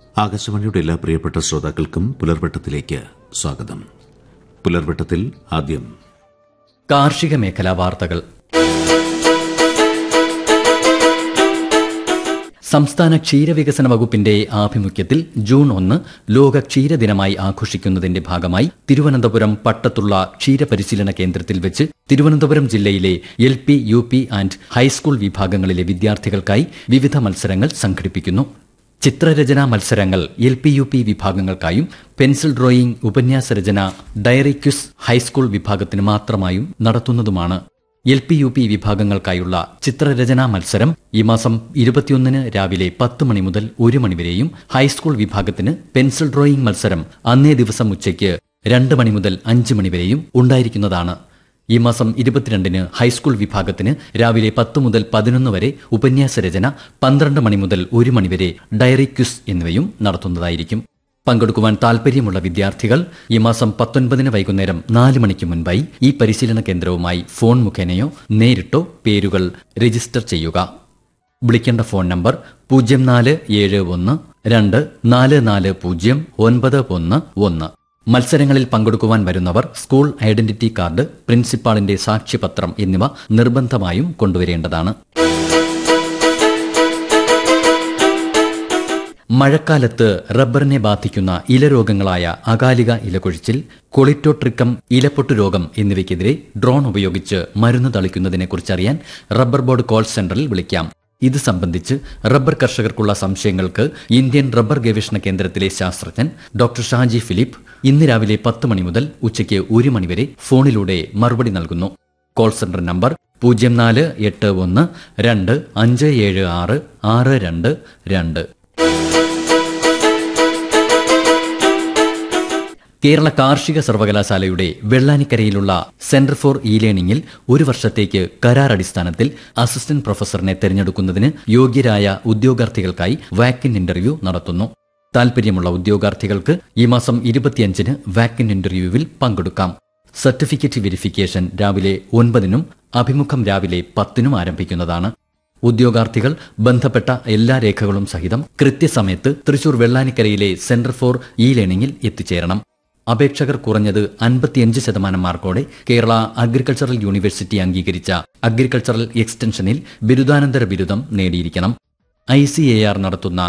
ആകാശവാണിയുടെ എല്ലാ പ്രിയപ്പെട്ട ശ്രോതാക്കൾക്കും പുലർവട്ടത്തിലേക്ക് സ്വാഗതം പുലർവട്ടത്തിൽ ആദ്യം കാർഷിക മേഖലാ വാർത്തകൾ സംസ്ഥാന ക്ഷീരവികസന വകുപ്പിന്റെ ആഭിമുഖ്യത്തിൽ ജൂൺ ഒന്ന് ലോക ക്ഷീരദിനമായി ആഘോഷിക്കുന്നതിന്റെ ഭാഗമായി തിരുവനന്തപുരം പട്ടത്തുള്ള ക്ഷീരപരിശീലന കേന്ദ്രത്തിൽ വെച്ച് തിരുവനന്തപുരം ജില്ലയിലെ L P U P and high school വിഭാഗങ്ങളിലെ വിദ്യാർത്ഥികൾക്കായി വിവിധ മത്സരങ്ങൾ സംഘടിപ്പിക്കുന്നു ചിത്രരചനാ മത്സരങ്ങൾ എൽ പി യു പി വിഭാഗങ്ങൾക്കായും പെൻസിൽ ഡ്രോയിംഗ് ഉപന്യാസ രചന ഡയറി ക്വിസ് ഹൈസ്കൂൾ വിഭാഗത്തിന് മാത്രമായും നടത്തുന്നതുമാണ് എൽ പി യു പി വിഭാഗങ്ങൾക്കായുള്ള ചിത്രരചനാ മത്സരം ഈ മാസം ഇരുപത്തിയൊന്നിന് രാവിലെ പത്ത് മണി മുതൽ ഒരു മണിവരെയും ഹൈസ്കൂൾ വിഭാഗത്തിന് പെൻസിൽ ഡ്രോയിംഗ് മത്സരം അന്നേ ദിവസം ഉച്ചയ്ക്ക് രണ്ട് മണി മുതൽ അഞ്ച് മണിവരെയും ഉണ്ടായിരിക്കുന്നതാണ് ഈ മാസം ഇരുപത്തിരണ്ടിന് ഹൈസ്കൂൾ വിഭാഗത്തിന് രാവിലെ പത്ത് മുതൽ പതിനൊന്ന് വരെ ഉപന്യാസ രചന പന്ത്രണ്ട് മണി മുതൽ ഒരു മണിവരെ ഡയറി ക്വിസ് എന്നിവയും നടത്തുന്നതായിരിക്കും പങ്കെടുക്കുവാൻ താൽപര്യമുള്ള വിദ്യാർത്ഥികൾ ഈ മാസം പത്തൊൻപതിന് വൈകുന്നേരം നാല് മണിക്ക് മുൻപായി ഈ പരിശീലന കേന്ദ്രവുമായി ഫോൺ മുഖേനയോ നേരിട്ടോ പേരുകൾ രജിസ്റ്റർ ചെയ്യുക വിളിക്കേണ്ട ഫോൺ നമ്പർ പൂജ്യം നാല് ഏഴ് ഒന്ന് രണ്ട് നാല് നാല് പൂജ്യം ഒൻപത് ഒന്ന് ഒന്ന് മത്സരങ്ങളിൽ പങ്കെടുക്കുവാൻ വരുന്നവർ സ്കൂൾ ഐഡന്റിറ്റി കാർഡ് പ്രിൻസിപ്പാളിന്റെ സാക്ഷ്യപത്രം എന്നിവ നിർബന്ധമായും കൊണ്ടുവരേണ്ടതാണ് മഴക്കാലത്ത് റബ്ബറിനെ ബാധിക്കുന്ന ഇലരോഗങ്ങളായ അകാലിക ഇലകൊഴിച്ചിൽ കൊളിറ്റോട്രിക്കം ഇലപ്പൊട്ടു രോഗം എന്നിവയ്ക്കെതിരെ ഡ്രോൺ ഉപയോഗിച്ച് മരുന്ന് തളിക്കുന്നതിനെക്കുറിച്ചറിയാൻ റബ്ബർ ബോർഡ് കോൾ സെന്ററിൽ വിളിക്കാം ഇത് സംബന്ധിച്ച് റബ്ബർ കർഷകർക്കുള്ള സംശയങ്ങൾക്ക് ഇന്ത്യൻ റബ്ബർ ഗവേഷണ കേന്ദ്രത്തിലെ ശാസ്ത്രജ്ഞൻ ഡോക്ടർ ഷാജി ഫിലിപ്പ് ഇന്ന് രാവിലെ പത്ത് മണി മുതൽ ഉച്ചയ്ക്ക് ഒരു മണിവരെ ഫോണിലൂടെ മറുപടി നൽകുന്നു കോൾ സെന്റർ നമ്പർ പൂജ്യം നാല് എട്ട് ഒന്ന് രണ്ട് അഞ്ച് ഏഴ് ആറ് ആറ് രണ്ട് രണ്ട് കേരള കാർഷിക സർവകലാശാലയുടെ വെള്ളാനിക്കരയിലുള്ള സെന്റർ ഫോർ ഇ ലേണിംഗിൽ ഒരു വർഷത്തേക്ക് കരാർ അടിസ്ഥാനത്തിൽ അസിസ്റ്റന്റ് പ്രൊഫസറിനെ തെരഞ്ഞെടുക്കുന്നതിന് യോഗ്യരായ ഉദ്യോഗാർത്ഥികൾക്കായി വാക്കിൻ ഇന്റർവ്യൂ നടത്തുന്നു താൽപര്യമുള്ള ഉദ്യോഗാർത്ഥികൾക്ക് ഈ മാസം ഇരുപത്തിയഞ്ചിന് വാക്കിൻ ഇന്റർവ്യൂവിൽ പങ്കെടുക്കാം സർട്ടിഫിക്കറ്റ് വെരിഫിക്കേഷൻ രാവിലെ ഒൻപതിനും അഭിമുഖം രാവിലെ പത്തിനും ആരംഭിക്കുന്നതാണ് ഉദ്യോഗാർത്ഥികൾ ബന്ധപ്പെട്ട എല്ലാ രേഖകളും സഹിതം കൃത്യസമയത്ത് തൃശൂർ വെള്ളാനിക്കരയിലെ സെന്റർ ഫോർ ഇ ലേണിംഗിൽ എത്തിച്ചേരണം അപേക്ഷകർ കുറഞ്ഞത് അൻപത്തിയഞ്ച് ശതമാനം മാർക്കോടെ കേരള അഗ്രികൾച്ചറൽ യൂണിവേഴ്സിറ്റി അംഗീകരിച്ച അഗ്രികൾച്ചറൽ എക്സ്റ്റൻഷനിൽ ബിരുദാനന്തര ബിരുദം നേടിയിരിക്കണം ഐ സി എ ആർ നടത്തുന്ന